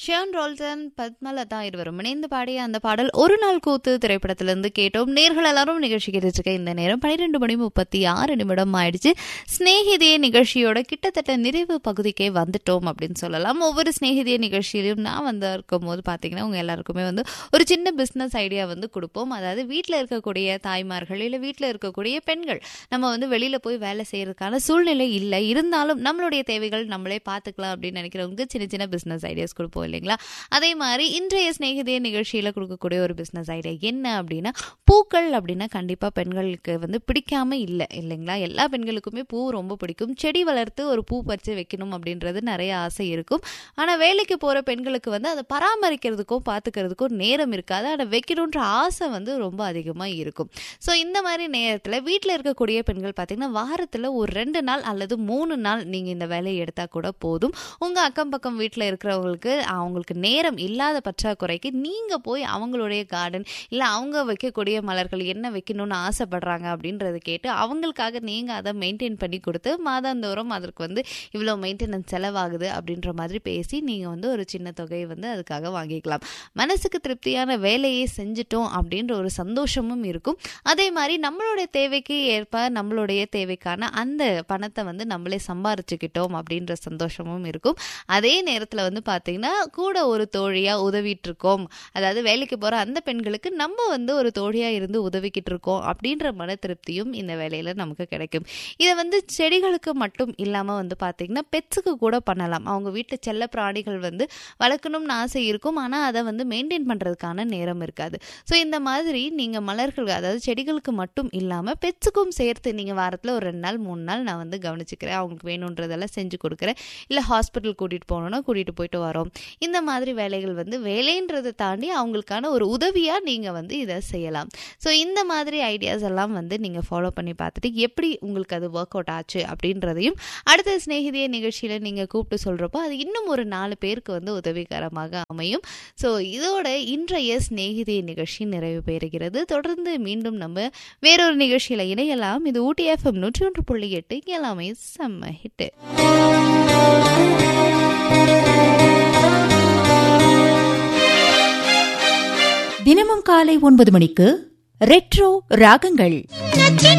ஷியான் ரோல்டன் பத்மலதா இருவரும் இணைந்து பாடிய அந்த பாடல் ஒரு நாள் கூத்து திரைப்படத்திலிருந்து கேட்டோம் நேர்கள் எல்லாரும் நிகழ்ச்சி கேட்டுருக்க இந்த நேரம் பன்னிரெண்டு மணி முப்பத்தி ஆறு நிமிடம் ஆயிடுச்சு ஸ்நேகிதிய நிகழ்ச்சியோட கிட்டத்தட்ட நிறைவு பகுதிக்கே வந்துட்டோம் அப்படின்னு சொல்லலாம் ஒவ்வொரு ஸ்நேகிதிய நிகழ்ச்சியிலும் நான் வந்து இருக்கும்போது பார்த்தீங்கன்னா உங்க எல்லாருக்குமே வந்து ஒரு சின்ன பிஸ்னஸ் ஐடியா வந்து கொடுப்போம் அதாவது வீட்டில் இருக்கக்கூடிய தாய்மார்கள் இல்லை வீட்டில் இருக்கக்கூடிய பெண்கள் நம்ம வந்து வெளியில போய் வேலை செய்யறதுக்கான சூழ்நிலை இல்லை இருந்தாலும் நம்மளுடைய தேவைகள் நம்மளே பார்த்துக்கலாம் அப்படின்னு நினைக்கிறவங்க சின்ன சின்ன பிஸ்னஸ் ஐடியாஸ் கொடுப்போம் இல்லைங்களா அதே மாதிரி இன்றைய ஸ்நேகிதே நிகழ்ச்சியில் கொடுக்கக்கூடிய ஒரு பிஸ்னஸ் ஐடியா என்ன அப்படின்னா பூக்கள் அப்படின்னா கண்டிப்பாக பெண்களுக்கு வந்து பிடிக்காம இல்லை இல்லைங்களா எல்லா பெண்களுக்குமே பூ ரொம்ப பிடிக்கும் செடி வளர்த்து ஒரு பூ பறித்து வைக்கணும் அப்படின்றது நிறைய ஆசை இருக்கும் ஆனால் வேலைக்கு போகிற பெண்களுக்கு வந்து அதை பராமரிக்கிறதுக்கும் பார்த்துக்கிறதுக்கும் நேரம் இருக்காது ஆனால் வைக்கணுன்ற ஆசை வந்து ரொம்ப அதிகமாக இருக்கும் ஸோ இந்த மாதிரி நேரத்தில் வீட்டில் இருக்கக்கூடிய பெண்கள் பார்த்தீங்கன்னா வாரத்தில் ஒரு ரெண்டு நாள் அல்லது மூணு நாள் நீங்கள் இந்த வேலையை எடுத்தால் கூட போதும் உங்கள் அக்கம் பக்கம் வீட்டில் இருக்கிறவங்களுக்கு அவங்களுக்கு நேரம் இல்லாத பற்றாக்குறைக்கு நீங்கள் போய் அவங்களுடைய கார்டன் இல்லை அவங்க வைக்கக்கூடிய மலர்கள் என்ன வைக்கணும்னு ஆசைப்படுறாங்க அப்படின்றத கேட்டு அவங்களுக்காக நீங்கள் அதை மெயின்டைன் பண்ணி கொடுத்து மாதாந்தோறும் அதற்கு வந்து இவ்வளோ மெயின்டெனன்ஸ் செலவாகுது அப்படின்ற மாதிரி பேசி நீங்கள் வந்து ஒரு சின்ன தொகையை வந்து அதுக்காக வாங்கிக்கலாம் மனசுக்கு திருப்தியான வேலையை செஞ்சுட்டோம் அப்படின்ற ஒரு சந்தோஷமும் இருக்கும் அதே மாதிரி நம்மளுடைய தேவைக்கு ஏற்ப நம்மளுடைய தேவைக்கான அந்த பணத்தை வந்து நம்மளே சம்பாரிச்சுக்கிட்டோம் அப்படின்ற சந்தோஷமும் இருக்கும் அதே நேரத்தில் வந்து பார்த்தீங்கன்னா கூட ஒரு தோழியாக உதவிட்டு இருக்கோம் அதாவது வேலைக்கு போகிற அந்த பெண்களுக்கு நம்ம வந்து ஒரு தோழியாக இருந்து உதவிக்கிட்டு இருக்கோம் அப்படின்ற மன திருப்தியும் இந்த வேலையில் நமக்கு கிடைக்கும் இதை வந்து செடிகளுக்கு மட்டும் இல்லாமல் வந்து பார்த்தீங்கன்னா பெட்ஸுக்கு கூட பண்ணலாம் அவங்க வீட்டில் செல்ல பிராணிகள் வந்து வளர்க்கணும்னு ஆசை இருக்கும் ஆனால் அதை வந்து மெயின்டைன் பண்ணுறதுக்கான நேரம் இருக்காது ஸோ இந்த மாதிரி நீங்கள் மலர்கள் அதாவது செடிகளுக்கு மட்டும் இல்லாமல் பெட்ஸுக்கும் சேர்த்து நீங்கள் வாரத்தில் ஒரு ரெண்டு நாள் மூணு நாள் நான் வந்து கவனிச்சுக்கிறேன் அவங்களுக்கு வேணுன்றதெல்லாம் செஞ்சு கொடுக்குறேன் இல்லை ஹாஸ்பிட்டல் கூட்டிகிட்டு போகணுன்னா கூட்டிகிட்டு போயிட்டு வரோம் இந்த மாதிரி வேலைகள் வந்து வேலைன்றதை தாண்டி அவங்களுக்கான ஒரு உதவியாக நீங்கள் வந்து இதை செய்யலாம் ஸோ இந்த மாதிரி ஐடியாஸ் எல்லாம் வந்து நீங்கள் ஃபாலோ பண்ணி பார்த்துட்டு எப்படி உங்களுக்கு அது ஒர்க் அவுட் ஆச்சு அப்படின்றதையும் அடுத்த சிநேகிதிய நிகழ்ச்சியில் நீங்கள் கூப்பிட்டு சொல்கிறப்போ அது இன்னும் ஒரு நாலு பேருக்கு வந்து உதவிகரமாக அமையும் ஸோ இதோட இன்றைய சிநேகிதிய நிகழ்ச்சி நிறைவு பெறுகிறது தொடர்ந்து மீண்டும் நம்ம வேறொரு நிகழ்ச்சியில் இணையலாம் இது ஊட்டி எஃப்எம் நூற்றி ஒன்று புள்ளி எட்டு எல்லாமே செம்ம ஹிட்டு தினமும் காலை ஒன்பது மணிக்கு ரெட்ரோ ராகங்கள்